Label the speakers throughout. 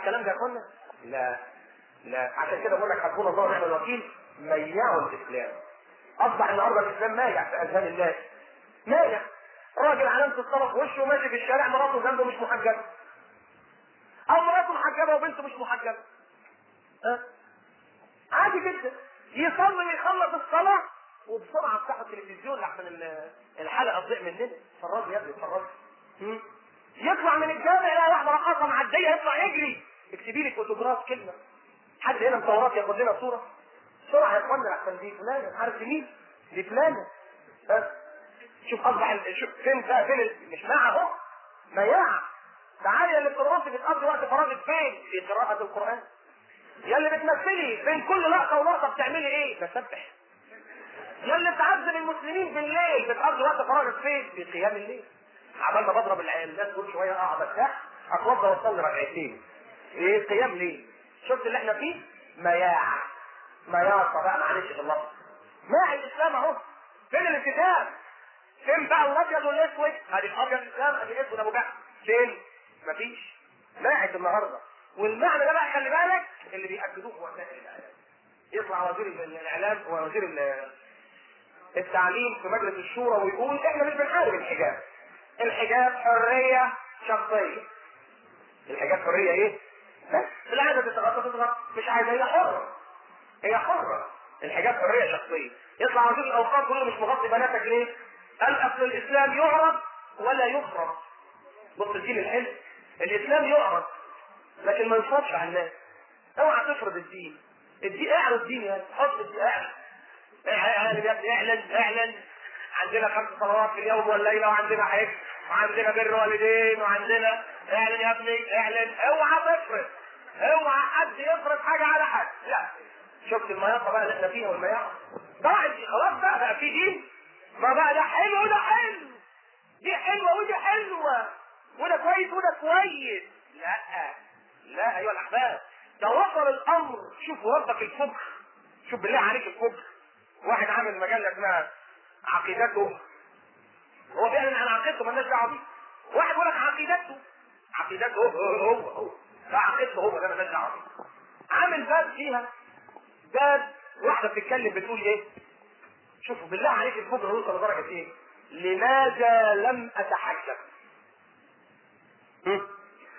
Speaker 1: الكلام ده يا اخوانا؟ لا لا عشان كده بقول لك حسبنا الله ونعم الوكيل ميعوا الاسلام اصبح النهارده الاسلام مايع في اذهان الناس مايع راجل علامة الصلاة في وشه ماشي في الشارع مراته جنبه مش محجبة او مراته محجبة وبنته مش محجبة ها عادي جدا يصلي يخلص الصلاة وبسرعة افتحوا التلفزيون لحسن ال- الحلقة تضيع مننا اتفرجوا يا ابني اتفرجوا هم؟ يطلع من الجامع يلاقي واحدة رقاصة معدية يطلع يجري اكتبي لي فوتوغراف كلمة حد هنا مصورات ياخد لنا صورة بسرعة يا اخوانا لحسن دي فلانة عارف دي مين؟ دي فلانة ها شوف اصبح ال- شوف فين بقى فين ال- مش مع اهو مياع تعالي يا اللي بترقصي بتقضي وقت فراغك فين؟ في قراءة القرآن يا اللي بتمثلي بين كل لقطة ولقطة بتعملي ايه؟ بسبح يا اللي بتعذب المسلمين بالليل بتقضي وقت فراغك فين؟ في قيام الليل عمال ما بضرب العيال الناس كل شوية اقعد ارتاح اتوضى واصلي ركعتين ايه قيام ليل شفت اللي احنا فيه؟ مياع مياع بقى معلش في اللفظ ماع الاسلام اهو فين الالتزام؟ فين بقى الابيض والاسود؟ ادي الابيض الاسلام ادي الاسود ابو جهل فين؟ مفيش ماعت النهارده والمعنى ده بقى خلي بالك اللي بيأكدوه في وسائل الاعلام يطلع وزير الاعلام ووزير ال- التعليم في مجلس الشورى ويقول احنا مش بنحارب الحجاب الحجاب حريه شخصيه الحجاب حريه ايه؟ بس اللي عايزه تتغطى تتغطى مش عايزه هي حره هي حره الحجاب حريه شخصيه يطلع وزير الاوقاف يقول له مش مغطي بناتك ليه؟ قال اصل الاسلام يعرض ولا يخرج بص الدين الحلو الاسلام يعرض لكن ما يفرضش على الناس اوعى تفرض الدين الدين اعرض الدين يا حط الدين اعرض اعلن يا ابني اعلن اعلن عندنا خمس صلوات في اليوم والليله وعندنا حج وعندنا بر والدين وعندنا اعلن يا ابني اعلن اوعى تفرض اوعى حد يفرض حاجه على حد لا شفت المياطه بقى اللي احنا فيها والمياطه ضاعت دي خلاص بقى بقى في دين ما بقى ده حلو وده حلو دي حلوه ودي حلوه وده كويس وده كويس لا لا ايها الاحباب ده وصل الامر شوفوا ربك الفجر شوف بالله عليك الفجر واحد عامل مجله اسمها عقيدته هو بيعلن عن عقيدته مالناش دعوه بيه واحد يقول لك عقيدته عقيدته هو هو هو, هو. لا عقيدته هو ده مالناش دعوه بيه عامل باب فيها باب واحده بتتكلم بتقول ايه شوفوا بالله عليك الفجر وصل لدرجه ايه لماذا لم اتحجب هم؟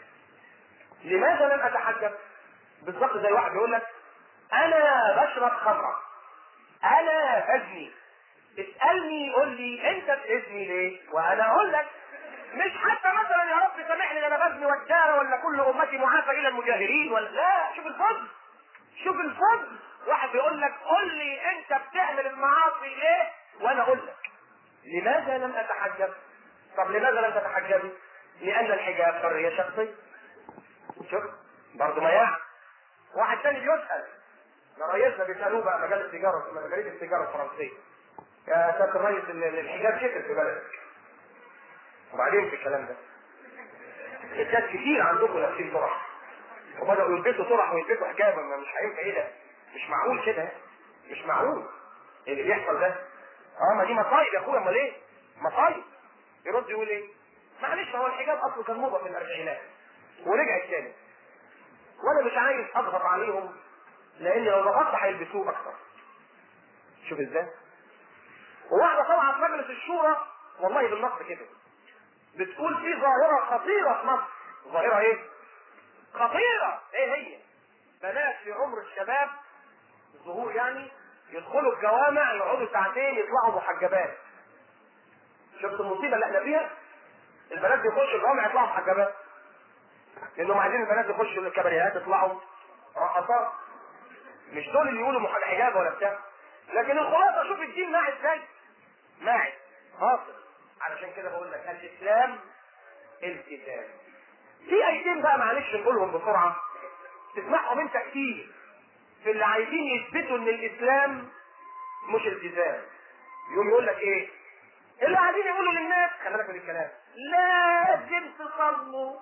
Speaker 1: لماذا لم اتحجب بالظبط زي واحد يقول لك انا بشرب خمره انا بزني اسالني قول لي انت بتزني ليه وانا اقول لك مش حتى مثلا يا رب سامحني ده انا بزني والدار ولا كل امتي معافى الى المجاهرين ولا لا شوف الفضل شوف الفضل واحد بيقول لك قول لي انت بتعمل المعاصي ليه وانا اقول لك لماذا لم اتحجب طب لماذا لم تتحجبي لان الحجاب حريه شخصيه شوف برضه ما يعني واحد تاني بيسال ده رئيسنا بيسالوه بقى مجال التجاره مجال التجاره الفرنسيه يا سياده الرئيس ال- ال- الحجاب كتر في بلدك وبعدين في الكلام ده ستات كتير عندكم لابسين طرح وبداوا يلبسوا طرح ويلبسوا حجاب ما مش هينفع ايه ده مش معقول كده مش معقول اللي بيحصل ده اه ما دي مصايب يا اخويا امال ايه مصايب يرد يقول ايه معلش هو الحجاب اصله كان موضه في الاربعينات ورجع تاني وانا مش عايز اضغط عليهم لان لو ضغطت هيلبسوه اكتر شوف ازاي وواحده طالعه في مجلس الشورى والله بالنص كده بتقول في ظاهره خطيره في مصر ظاهره ايه خطيره ايه هي بنات في عمر الشباب الظهور يعني يدخلوا الجوامع يقعدوا ساعتين يطلعوا محجبات شفت المصيبه اللي احنا فيها البنات بيخشوا الجوامع يطلعوا محجبات لانهم عايزين البنات يخشوا الكباريهات يطلعوا رقصات مش دول اللي يقولوا محجب حجاب ولا بتاع لكن الخلاصه شوف الدين ماعي ازاي ماعي حاصل علشان كده بقول لك الاسلام التزام في ايتين بقى معلش نقولهم بسرعه تسمعهم انت كتير في اللي عايزين يثبتوا ان الاسلام مش التزام يقوم يقول لك ايه اللي عايزين يقولوا للناس خلي بالك من الكلام لازم تصلوا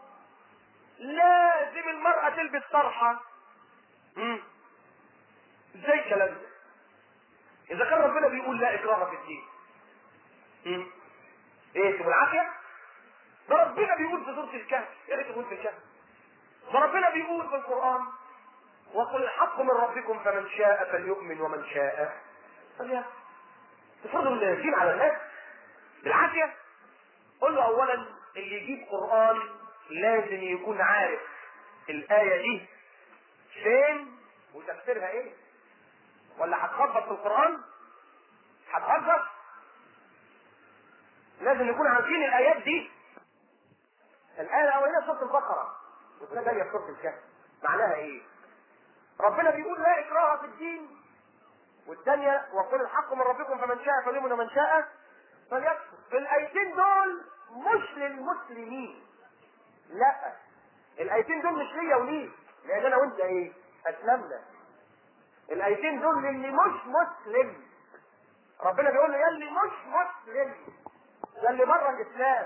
Speaker 1: لازم المرأة تلبس طرحة مم. ازاي الكلام ده اذا كان ربنا بيقول لا اكراه في الدين مم. ايه تبقى العافية ده ربنا بيقول في سورة الكهف يا ريت يقول في الكهف فربنا بيقول في القرآن وقل الحق من ربكم فمن شاء فليؤمن ومن شاء فليكفر تفرضوا الدين على الناس بالعافية قل له أولا اللي يجيب قرآن لازم يكون عارف الآية دي فين وتفسيرها ايه ولا هتخبط في القرآن هتهزر لازم نكون عارفين الآيات دي الآية الأولانية سورة البقرة والثانية جاية في سورة الكهف معناها ايه؟ ربنا بيقول لا إكراه في الدين والثانية وقل الحق من ربكم فمن شاء فليؤمن ومن شاء فليكفر الآيتين دول مش للمسلمين لا الآيتين دول مش ليا وليك لأن أنا وأنت إيه؟ أسلمنا الآيتين دول للي مش مسلم ربنا بيقول له يا اللي مش مسلم يا اللي بره الإسلام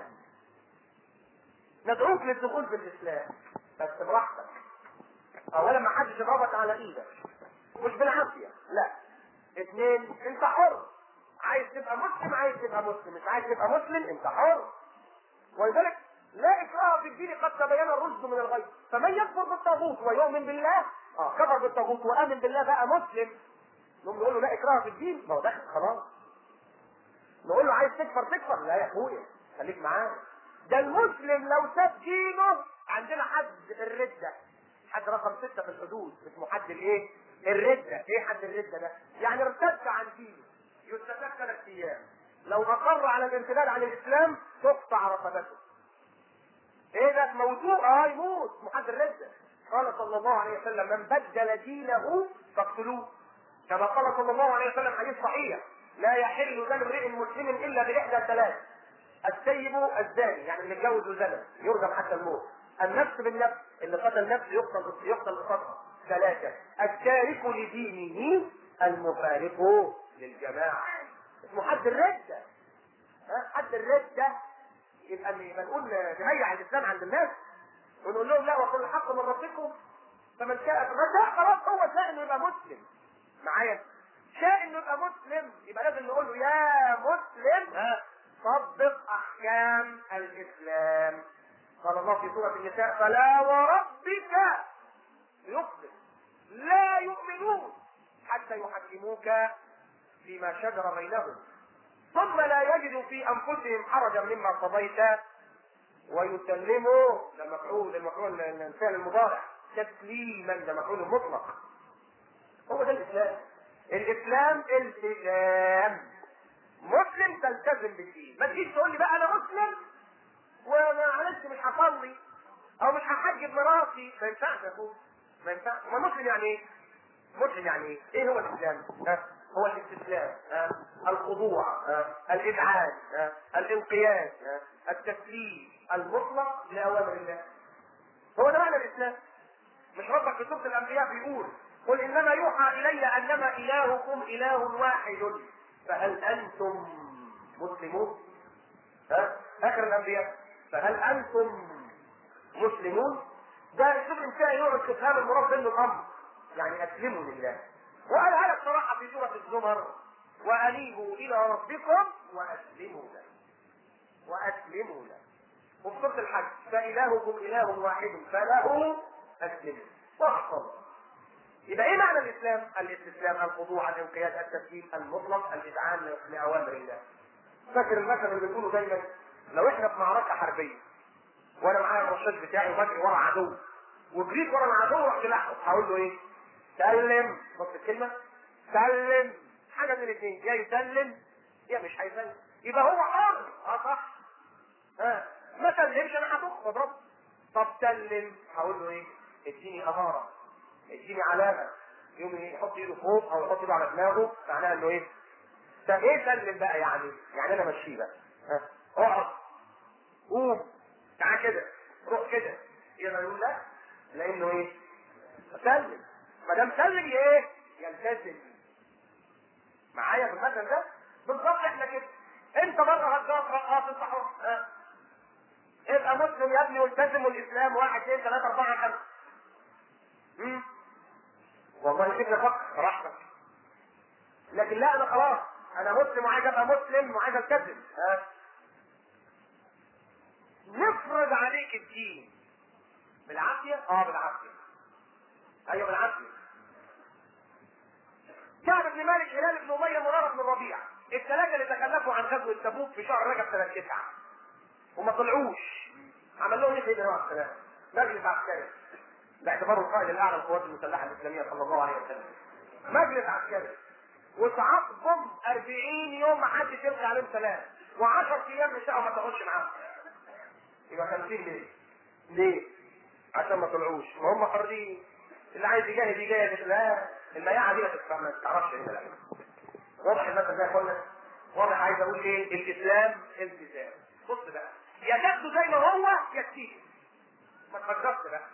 Speaker 1: ندعوك للدخول في الإسلام بس براحتك أولا ما حدش يضربك على إيدك مش بالعافية لا اثنين انت حر عايز تبقى مسلم عايز تبقى مسلم مش عايز تبقى مسلم انت حر ولذلك لا اكراه في الدين قد تبين الرشد من الغي فمن يكفر بالطاغوت ويؤمن بالله اه كفر بالطاغوت وامن بالله بقى مسلم نقوم نقول له لا اكراه في الدين ما هو داخل خلاص نقول له عايز تكفر تكفر لا يا اخويا خليك معانا ده المسلم لو ساب دينه عندنا حد الردة حد رقم ستة في الحدود اسمه حد الايه الردة ايه حد الردة ده يعني ارتد عن دينه يستتاب ثلاث ايام لو اقر على الارتداد عن الاسلام تقطع رقبته ايه ده موضوع اه يموت محد الردة قال صلى الله عليه وسلم من بدل دينه فاقتلوه كما قال صلى الله عليه وسلم حديث صحيح لا يحل دم امرئ مسلم الا باحدى ثلاث السيب الزاني يعني اللي اتجوز وزنى يرجم حتى الموت النفس بالنفس اللي قتل نفس يقتل يقتل بقتل ثلاثة التارك لدينه المفارق للجماعة اسمه حد الردة ها حد الردة يبقى لما نقول نهيع الاسلام عند الناس ونقول لهم لا وقل الحق من ربكم فمن شاء فمن شاء خلاص هو شاء انه يبقى مسلم معايا شاء انه يبقى مسلم يبقى لازم نقول له يا مسلم ها طبق احكام الاسلام قال الله في سوره النساء فلا وربك يقبل لا يؤمنون حتى يحكموك فيما شجر بينهم ثم لا يجدوا في انفسهم حرجا مما قضيت ويسلموا ده مفعول المفعول الانسان المضارع تسليما ده مفعول مطلق هو ده الاسلام الاسلام التزام مسلم تلتزم بالدين ما تجيش تقول لي بقى انا مسلم ومعلش مش هصلي او مش هحجب مراتي ما ينفعش يا اخويا ما ينفعش ما مسلم يعني ايه؟ مسلم يعني ايه؟ ايه هو الاسلام؟ ها؟ هو الاستسلام ها؟ الخضوع ها؟ الإذعان ها؟ الانقياد ها؟ التسليم المطلق لأوامر الله هو ده معنى الإسلام مش ربك في سورة الأنبياء بيقول قل إنما يوحى إلي أنما إلهكم إله واحد فهل أنتم مسلمون؟ ها؟ آخر الأنبياء فهل أنتم مسلمون؟ ده اسلوب انتهى نوع استفهام المراد منه الأمر يعني أسلموا لله وقالها لك صراحة في سورة الزمر وأنيبوا إلى ربكم وأسلموا له وأسلموا له وفي سورة الحج فإلهكم إله واحد فله أسلموا واحفظوا يبقى ايه معنى الاسلام؟ الاستسلام، الخضوع، الانقياد، التسليم المطلق، الاذعان لاوامر الله. فاكر المثل اللي بنقوله دايما لو احنا في معركه حربيه وانا معايا الرشاش بتاعي وبجري ورا عدو وجريت ورا العدو رحت لحقه هقول له ايه؟ سلم بص الكلمه سلم حاجه من الاثنين يا يسلم يا مش هيسلم يبقى هو حر اه صح ها ما سلمش انا هدخ واضربه طب سلم هقول له ايه؟ اديني اماره اديني علامه يوم يحط ايده فوق او يحط ايده على دماغه معناها انه ايه؟ طب ايه سلم بقى يعني؟ يعني انا ماشيه بقى ها اقعد قوم تعال كده روح كده يقدر يقول لا لانه ايه؟ سلم ما دام سلم ايه؟ يلتزم معايا في المثل ده؟ بالظبط احنا كده انت بره هتجاوب رقاص انت حر ها ابقى مسلم يا ابني والتزم والاسلام واحد اثنين ثلاثه اربعه خمسه امم والله سيبني افكر براحتك لكن لا انا خلاص انا مسلم وعايز ابقى مسلم وعايز التزم ها نفرض عليك الدين بالعافيه اه بالعافيه ايوه بالعافيه كعب بن مالك هلال بن اميه مراره بن الربيع الثلاثه اللي تكلفوا عن غزوه تبوك في شهر رجب سنه تسعه وما طلعوش عمل لهم ايه سيدنا عليه السلام؟ مجلس عسكري باعتباره القائد الاعلى للقوات المسلحه الاسلاميه صلى الله عليه وسلم مجلس عسكري وصعقهم 40 يوم ما حدش يلقي عليهم سلام و10 ايام نساء ما تقعدش معاهم يبقى 50 ليه؟ ليه؟ عشان ما طلعوش ما هم حرين اللي عايز يجاهد يجاهد لا المياعه دي ما تتفهم ما تعرفش هنا لا واضح المثل ده يا اخوانا واضح عايز اقول ايه الاسلام التزام بص بقى يا تاخده زي ما هو يا تسيبه ما تفكرش بقى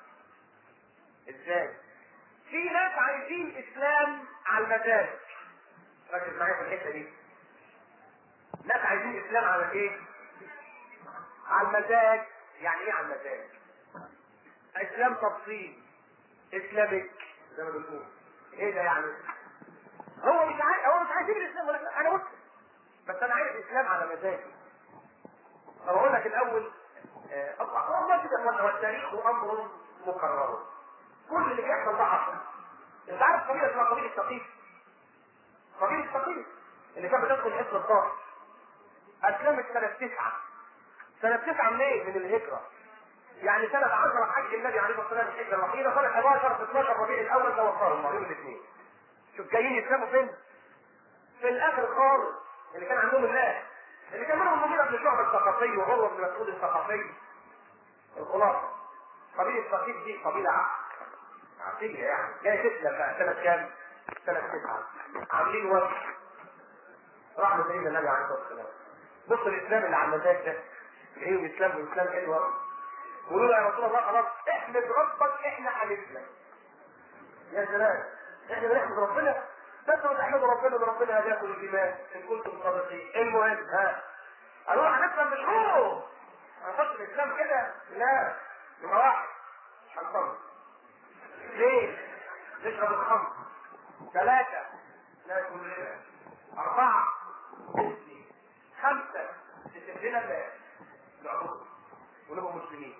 Speaker 1: ازاي في ناس عايزين اسلام على المزاج ركز معايا في الحته دي ناس عايزين اسلام على ايه على المزاج يعني ايه على المزاج اسلام تفصيل اسلامك زي ما بنقول ايه ده يعني هو مش عايز هو مش عايزين الاسلام ولا انا مسلم بس انا عايز الاسلام على مزاجي طب اقول لك الاول آه، الله كده هو التاريخ امر مكرر كل اللي بيحصل ده حصل انت عارف قبيله اسمها قبيله ثقيف قبيله ثقيف اللي كانت بتدخل حصن الطائف اسلمت سنه تسعه سنه تسعه منين؟ من الهجره يعني سنة 10 حج النبي عليه الصلاة والسلام الحجة الوحيدة سنة 11 في 12 ربيع الأول توفاهم يوم الاثنين. شوف جايين يسلموا فين؟ في الآخر خالص اللي كان عندهم الله اللي كان منهم المغيرة بن شعبة الثقفي وعروة بن مسعود الثقفي الخلاصة قبيلة ثقيف دي قبيلة عقلية يعني جاية تسلم بقى سنة كام؟ سنة تسعة عاملين وقت راح لسيدنا النبي عليه الصلاة والسلام بص الإسلام اللي على المزاج ده ايه الإسلام والإسلام حلوة قولوا له يا رسول الله خلاص احمد ربك احنا هنسلم يا سلام احنا بنحمد ربنا بس ما تحمدوا ربنا ان ربنا هداكم الايمان ان كنتم صادقين المهم ها قالوا له هنسلم بشهور هنخش الاسلام كده لا يبقى واحد مش هنصلي اثنين نشرب الخمر ثلاثة ناكل ربا أربعة نسلي خمسة نسيب لنا الله نعبد ونبقى مسلمين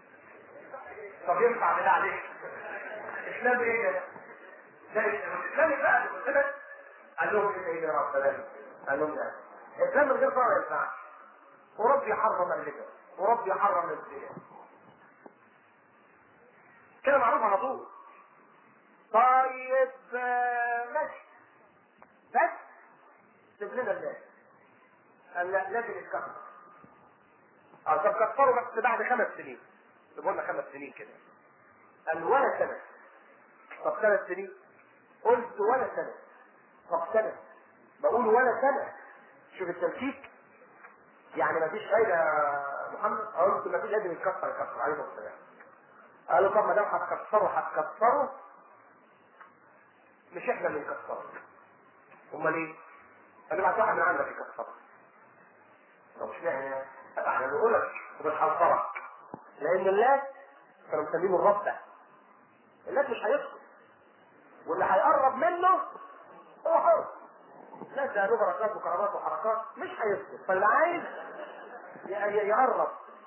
Speaker 1: طب ينفع بالله عليك الاسلام ايه ده؟ ده الاسلام بقى كده قال لهم ايه سيدنا رب السلام قال لهم لا الاسلام من غير طاعه ما ينفعش وربي حرم الربا وربي حرم الزنا كده معروف على طول طيب آه، ماشي بس سيب لنا الله قال لا لازم يتكفر اه طب كفروا بس بعد خمس سنين سيبوا لنا خمس سنين كده قال ولا سنه طب ثلاث سنين قلت ولا سنه طب سنه بقول ولا سنه شوف التمسيك يعني ما فيش فايده يا محمد قلت ما فيش لازم يتكفر يكفر عليه السلام قالوا طب ما دام هتكفروا هتكفروا مش احنا اللي نكفره امال ايه؟ قال بعت واحد من عندك يكفره طب مش معنى احنا نقول لك وبنحذرك لان الناس كانوا مسمينه الرب ده الناس مش هيسكت واللي هيقرب منه هو حر الناس ده له بركات وكرامات وحركات مش هيسكت فاللي عايز ي- ي- يقرب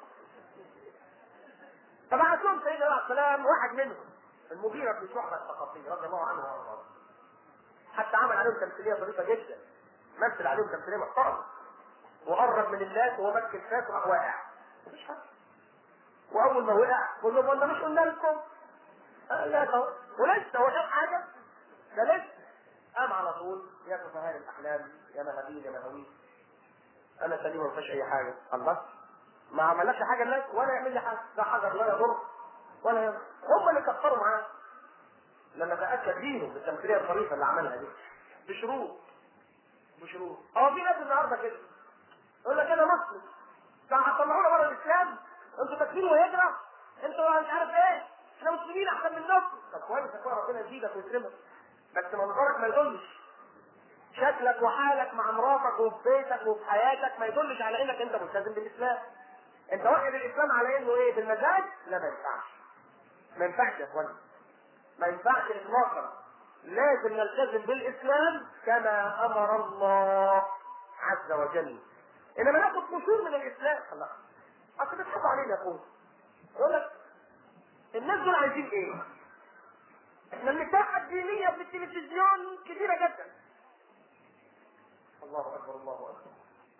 Speaker 1: فبعت لهم سيدنا عليه السلام واحد منهم المغيرة بن شعبة الثقفي رضي الله عنه وارضاه حتى عمل عليهم تمثيلية ظريفة جدا مثل عليهم تمثيلية محترمة وقرب من الناس وهو ماسك الفاس وراح واقع مفيش حاجة واول ما وقع قول لهم والله مش قلنا لكم قال لا طبعا ولسه هو شاف حاجه ده لسه قام على طول يا سفهاء الاحلام يا مهابيل يا مهاويل انا سليم ما فيهاش اي حاجه الله ما عملناش حاجه الناس ولا يعمل لي حاجه ده حجر لا يضر ولا يضر هم اللي كفروا معاه لما تاكد دينه بالتمثيليه الظريفه اللي عملها دي بشروط بشروط هو في ناس النهارده كده يقول لك انا مسلم ده هتطلعونا بره الاسلام انتوا تكفير وهجره انتوا مش عارف ايه احنا مسلمين احسن منكم طب كويس يا اخويا ربنا يزيدك ويكرمك بس منظرك ما يدلش شكلك وحالك مع مراتك وفي بيتك وفي حياتك ما يدلش على انك انت ملتزم بالاسلام انت واخد الاسلام على انه ايه بالمزاج لا ما ينفعش ما ينفعش يا اخوانا ما ينفعش اطلاقا لازم نلتزم بالاسلام كما امر الله عز وجل انما ناخد قشور من الاسلام الله اصل بتحب علينا يا اخويا يقول لك الناس دول عايزين ايه؟ احنا المساحة الدينية في التلفزيون كبيرة جدا الله اكبر الله اكبر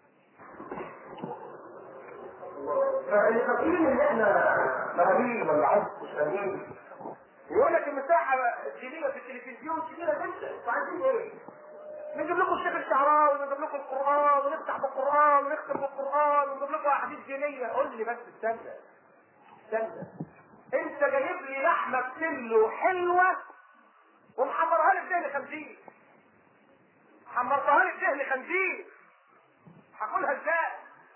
Speaker 1: فاللي فاكرين ان احنا مهابيل ولا عبد مش فاهمين يقول لك المساحة الدينية في التلفزيون كبيرة جدا فعايزين ايه؟ نجيب لكم الشيخ الشعراوي ونجيب لكم القرآن ونفتح بالقرآن ونختم بالقرآن ونجيب لكم أحاديث دينية قول لي بس استنى استنى أنت جايب لي لحمة بسلو حلوة ومحمرها لي بدهن خنزير حمرتها لي بدهن خنزير هاكلها ازاي؟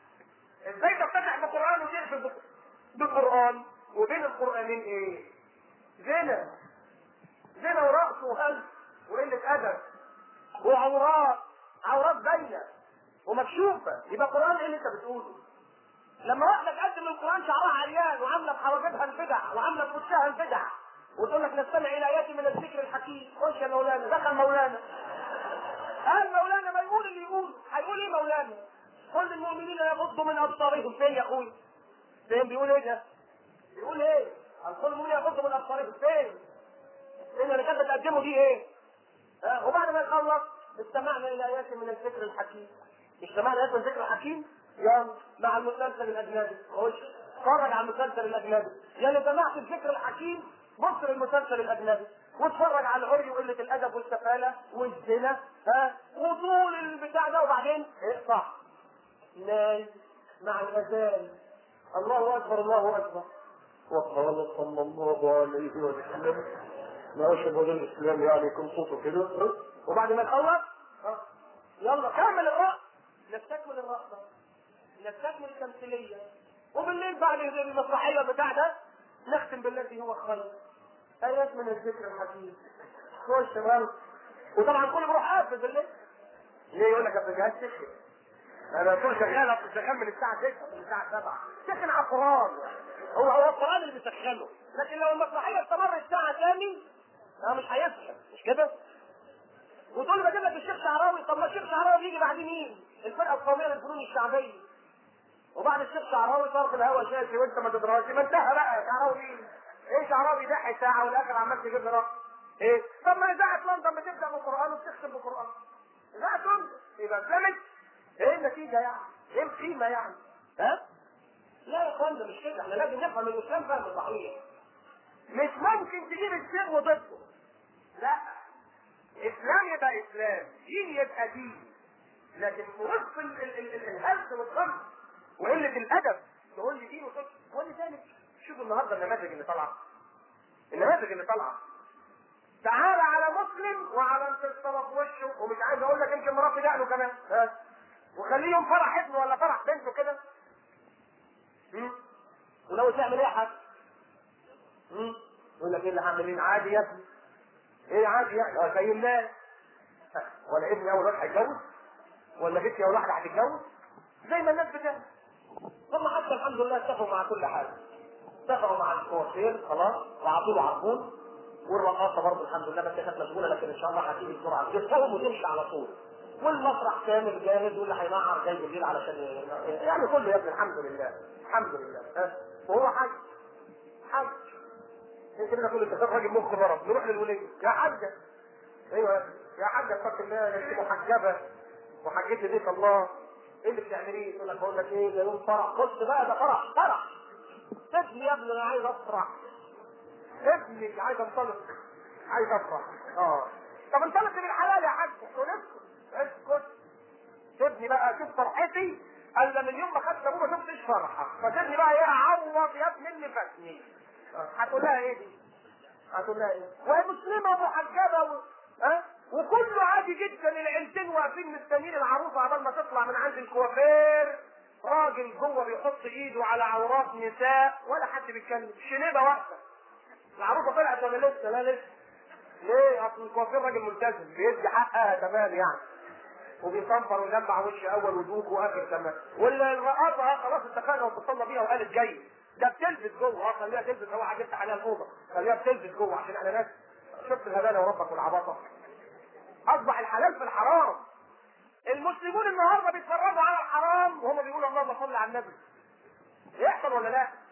Speaker 1: ازاي تفتتح بالقرآن وتقفل بالقرآن وبين القرآنين ايه؟ زنا زنا ورقص وهز وقلة أدب وعورات عورات باينة ومكشوفة يبقى القرآن ايه اللي انت بتقوله؟ لما واحدة تقدم القرآن شعرها عريان وعاملة بحواجبها البدع وعاملة في وشها البدع وتقول لك نستمع إلى آيات من الذكر الحكيم خش يا مولانا دخل مولانا قال مولانا ما يقول اللي يقول هيقول ايه مولانا؟ كل المؤمنين يغضوا من أبصارهم فين يا أخوي؟ فين بيقول ايه ده؟ بيقول ايه؟ كل المؤمنين يغضوا من أبصارهم فين؟ فين اللي كانت بتقدمه دي ايه؟ ها وبعد ما يخلص استمعنا الى ايات من الذكر الحكيم استمعنا ايات من الذكر الحكيم يلا مع المسلسل الاجنبي خش اتفرج على المسلسل الاجنبي يا اللي سمعت الذكر الحكيم بص للمسلسل الاجنبي واتفرج على العري وقله الادب والسفاله والزنا ها وطول البتاع ده وبعدين اقطع نايم مع الاذان الله اكبر الله اكبر وقال صلى الله عليه وسلم ما اشهد ان الاسلام يعني يكون صوته كده وبعد ما يخلص يلا كمل الرقص نستكمل الرقصه نستكمل التمثيليه وبالليل بعد المسرحيه بتاع ده نختم بالذي هو خير ايات من الذكر الحكيم خش تمام وطبعا كله بيروح قافل بالليل ليه يقول لك يا جهاز سخن انا طول شغال أصل شغال من الساعه 6 من الساعه 7 سخن على القران هو هو القران اللي بيسخنه لكن لو المسرحيه استمرت ساعه تاني لا مش هيسخن مش كده وتقول بجيب لك الشيخ شعراوي طب ما الشيخ شعراوي يجي بعد مين؟ الفرقه القوميه للفنون الشعبيه وبعد الشيخ شعراوي صار في الهوا شاشي وانت ما تدراش ما انتهى بقى شعراوي مين؟ ايه شعراوي يضحي ساعه والاخر عمال تجيب لي رقم ايه؟ طب ما اذاعه لندن بتبدا بالقران وبتختم بالقران اذاعه لندن يبقى اسلمت ايه النتيجه يعني؟ ايه القيمه يعني؟ ها؟ لا يا اخوانا مش كده احنا لازم نفهم الاسلام فهم صحيح مش ممكن تجيب الشيء وضده لا اسلام يبقى اسلام دين يبقى دين لكن في وسط ال- ال- ال- ال- الهلس والغم وقله الادب تقول لي دين وتقول ولذلك شوفوا النهارده النماذج اللي طالعه النماذج اللي طالعه تعال على مسلم وعلى انت في وشه ومش عايز اقول لك يمكن مربي دقنه كمان ها وخليه يوم فرح ابنه ولا فرح بنته كده مم؟ ولو تعمل ايه يا حاج؟ مم؟ يقول لك ايه اللي هعمل عادي يا ابني ايه عادي يعني اه زي الناس ولا ابني اول واحد هيتجوز ولا بنتي اول واحده هتتجوز زي ما الناس بتعمل هم حتى الحمد لله اتفقوا مع كل حاجه اتفقوا مع الكوافير خلاص وعطوا له عربون والرقاصه برضه الحمد لله بس كانت مشغوله لكن ان شاء الله هتيجي بسرعه تفهم وتمشي على طول والمسرح كامل جاهز واللي هينعر جاي بالليل علشان ي- يعني كله يا ابني الحمد لله الحمد لله ها وهو حاج حاج يمكن كده كل اتفاق راجل مخ ضرب نروح للولية يا حاجة ايوه يا ابني. يا حاجة اتق الله يا انت محجبة وحجتي بيت الله ايه اللي بتعمليه؟ تقول لك بقول لك ايه ده يوم فرح بص بقى ده فرح فرح ابني يا ابني انا عايز افرح ابني عايز انطلق عايز افرح اه طب انطلق بالحلال يا حاج تقول اسكت اسكت سيبني بقى شوف فرحتي الا من يوم ما خدت ابوه ما شفتش فرحه فسيبني بقى ايه اعوض يا ابني اللي فاتني آه. هتقول لها ايه دي؟ هتقول لها ايه؟ وهي مسلمه ومحجبه و... ها؟ وكله عادي جدا العيلتين واقفين مستنيين العروسه عبال ما تطلع من عند الكوافير راجل جوه بيحط ايده على عورات نساء ولا حد بيتكلم شنيبه واقفه العروسه طلعت ولا لسه لا لسه ليه اصل الكوافير راجل ملتزم بيدي حقها تمام يعني وبيصنفر ويجمع وش اول ودوك واخر تمام والرقاصه اه خلاص اتفقنا واتصلنا بيها وقالت جاي ده بتلبس جوه اه خليها تلبس هو عجبت عليها الاوضه خليها بتلبس جوه عشان احنا ناس شفت الهباله وربك والعباطه اصبح الحلال في الحرام المسلمون النهارده بيتفرجوا على الحرام وهم بيقولوا اللهم صل على النبي يحصل ولا لا؟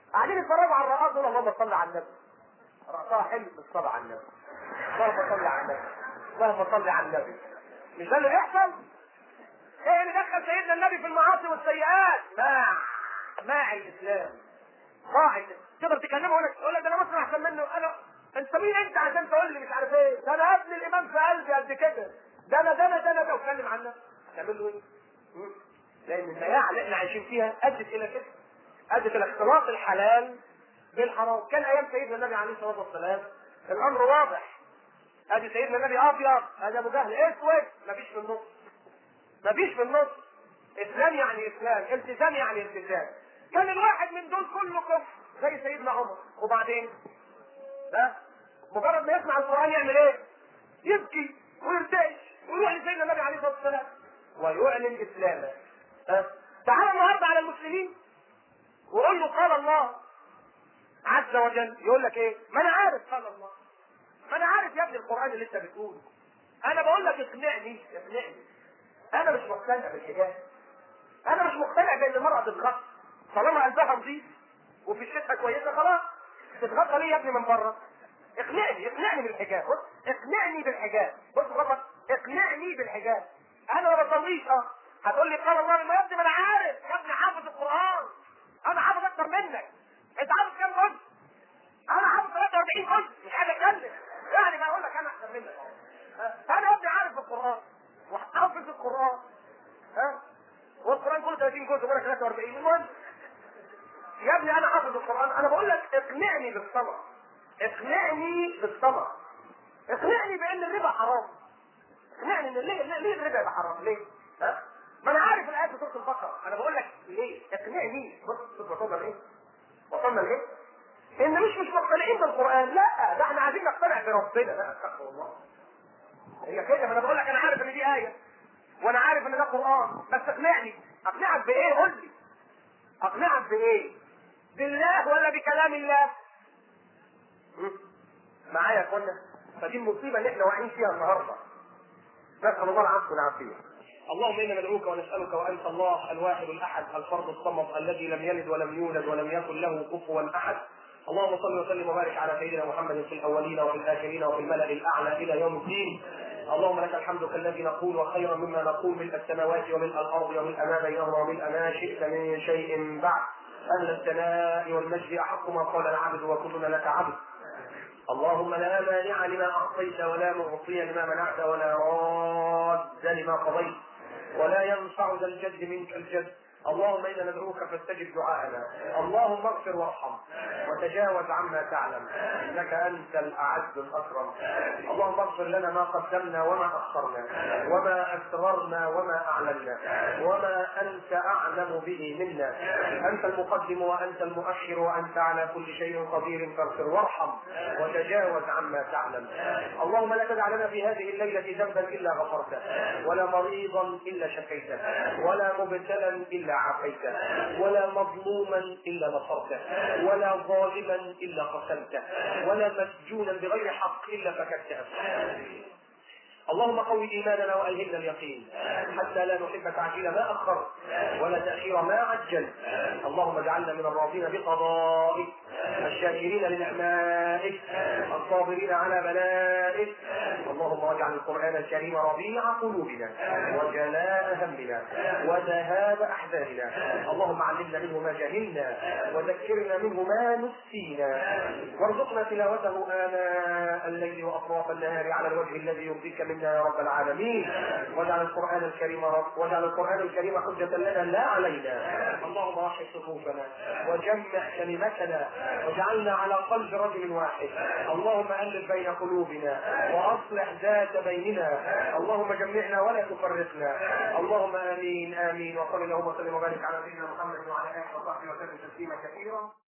Speaker 1: قاعدين يتفرجوا على الرقاص دول اللهم صل على النبي رقصها حلو بالصلاة على النبي اللهم صل على النبي اللهم صل على النبي مش ده اللي بيحصل؟ ايه اللي دخل سيدنا النبي في المعاصي والسيئات؟ ماع ماع الاسلام ضاع تقدر تكلمه يقول لك يقول لك ده انا مسلم احسن منه انا انت مين انت عشان تقول لي مش عارف ايه؟ ده انا ابن الامام في قلبي قد كده ده انا ده انا ده انا ده واتكلم عنه تعمل له ايه؟ مم. لان المياعة اللي احنا عايشين فيها ادت الى كده ادت الى اختلاط الحلال بالحرام كان ايام سيدنا النبي عليه الصلاه والسلام الامر واضح ادي سيدنا النبي ابيض ادي ابو جهل اسود مفيش في النص مفيش في النص اسلام يعني اسلام التزام يعني التزام كان الواحد من دول كله كفر زي سيدنا عمر وبعدين ده مجرد ما يسمع القران يعمل ايه؟ يبكي ويرتعش ويروح لسيدنا النبي عليه الصلاه والسلام ويعلن اسلامه ها؟ تعال النهارده على المسلمين وقول له قال الله عز وجل يقول لك ايه؟ ما انا عارف قال الله ما انا عارف يا ابني القران اللي انت بتقوله انا بقول لك اقنعني اقنعني انا مش مقتنع بالحجاب انا مش مقتنع بان المراه تتغطى طالما قلبها نظيف وفي الشتاء كويسه خلاص تتغطى ليه يا ابني من بره اقنعني اقنعني بالحجاب بص اقنعني بالحجاب بص غلط اقنعني بالحجاب انا ما بصليش اه هتقول لي قال الله ما يا ابني ما انا عارف يا ابني حافظ القران انا حافظ اكتر منك انت عارف كام جزء انا حافظ 43 جزء مش عايز اتكلم يعني بقول لك انا احسن منك ها؟ انا يا ابني عارف القران وحافظ القران ها والقران كله 30 جزء وانا 43 المهم يا ابني انا حافظ القران انا بقول لك اقنعني بالصبر اقنعني بالصبر اقنعني بان الربا حرام اقنعني ان ليه ليه, ليه الربا يبقى حرام ليه؟ ها؟ ما انا عارف الايات في سوره البقره انا بقول لك ليه؟ اقنعني بص بص وصلنا لايه؟ وصلنا لايه؟ ان مش مش مقتنعين بالقران لا ده احنا عايزين نقتنع بربنا لا استغفر الله هي كده ما انا بقول لك انا عارف ان دي ايه وانا عارف ان ده قران بس اقنعني اقنعك بايه قول لي اقنعك بايه بالله ولا بكلام الله م? معايا يا اخوانا فدي المصيبه اللي احنا واقعين فيها النهارده نسال الله العفو والعافيه اللهم انا ندعوك ونسالك وانت الله الواحد الاحد الفرد الصمد الذي لم يلد ولم يولد ولم يكن له كفوا احد اللهم صل وسلم وبارك على سيدنا محمد في الاولين وفي الاخرين وفي الملا الاعلى الى يوم الدين اللهم لك الحمد كالذي نقول وخيرا مما نقول ملء السماوات وملء الارض وملء ما بينهما وملء ما شئت من شيء بعد اهل الثناء والمجد احق ما قال العبد وكلنا لك عبد اللهم لا مانع لما اعطيت ولا معطي لما منعت ولا راد لما قضيت ولا ينفع ذا الجد منك الجد اللهم انا ندعوك فاستجب دعاءنا اللهم اغفر وارحم وتجاوز عما تعلم انك انت الاعز الاكرم اللهم اغفر لنا ما قدمنا وما اخرنا وما اسررنا وما اعلنا وما انت اعلم به منا انت المقدم وانت المؤخر وانت على كل شيء قدير فاغفر وارحم وتجاوز عما تعلم اللهم لا تدع لنا في هذه الليله ذنبا الا غفرته ولا مريضا الا شفيته ولا مبتلا الا عافيته ولا مظلوما الا نصرته ولا ظالما الا قتلته ولا مسجونا بغير حق الا فككته اللهم قوي ايماننا والهمنا اليقين حتى لا نحب تعجيل ما اخر ولا تاخير ما عجل اللهم اجعلنا من الراضين بقضائك الشاكرين لنعمائك الصابرين على بلائك اللهم واجعل القران الكريم ربيع قلوبنا وجلاء همنا وذهاب احزاننا اللهم علمنا منه ما جهلنا وذكرنا منه ما نسينا وارزقنا تلاوته اناء الليل واطراف النهار على الوجه الذي يرضيك منا يا رب العالمين واجعل القران الكريم رب واجعل القران الكريم حجه لنا لا علينا اللهم وحد صفوفنا وجمع كلمتنا واجعلنا على قلب رجل واحد اللهم الف بين قلوبنا واصلح ذات بيننا اللهم جمعنا ولا تفرقنا اللهم امين امين وصل اللهم وسلم وبارك على سيدنا محمد وعلى اله وصحبه وسلم تسليما كثيرا